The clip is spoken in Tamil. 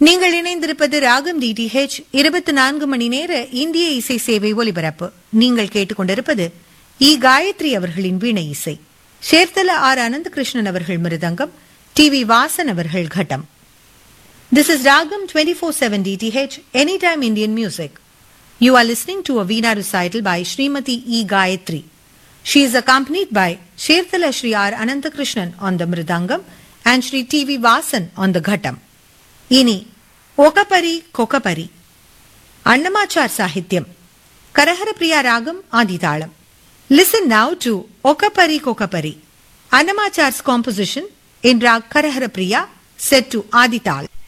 நீங்கள் இணைந்திருப்பது ராகம் டிடிஹெச் இருபத்தி நான்கு மணி நேர இந்திய இசை சேவை ஒலிபரப்பு நீங்கள் கேட்டுக்கொண்டிருப்பது இ காயத்ரி அவர்களின் வீணை இசை சேர்த்தல ஆர் அனந்தகிருஷ்ணன் அவர்கள் மிருதங்கம் டி வி வாசன் அவர்கள் கட்டம் this is Raagam twenty four seven DTH any time Indian music you are listening to a veena recital by Shrimati E Gayathri She is accompanied by Sherthala Shri R. Ananthakrishnan on the Mridangam and Shri T. V. Vasan on the Ghatam. இனி ஒகபரி கொகபரி அன்னமாச்சார் சாகித்யம் கரஹர பிரியா ராகம் ஆதிதாளம் listen now to Okapari Kokapari Annamacharya's composition in raag Kharaharapriya set to ஆதிதாள்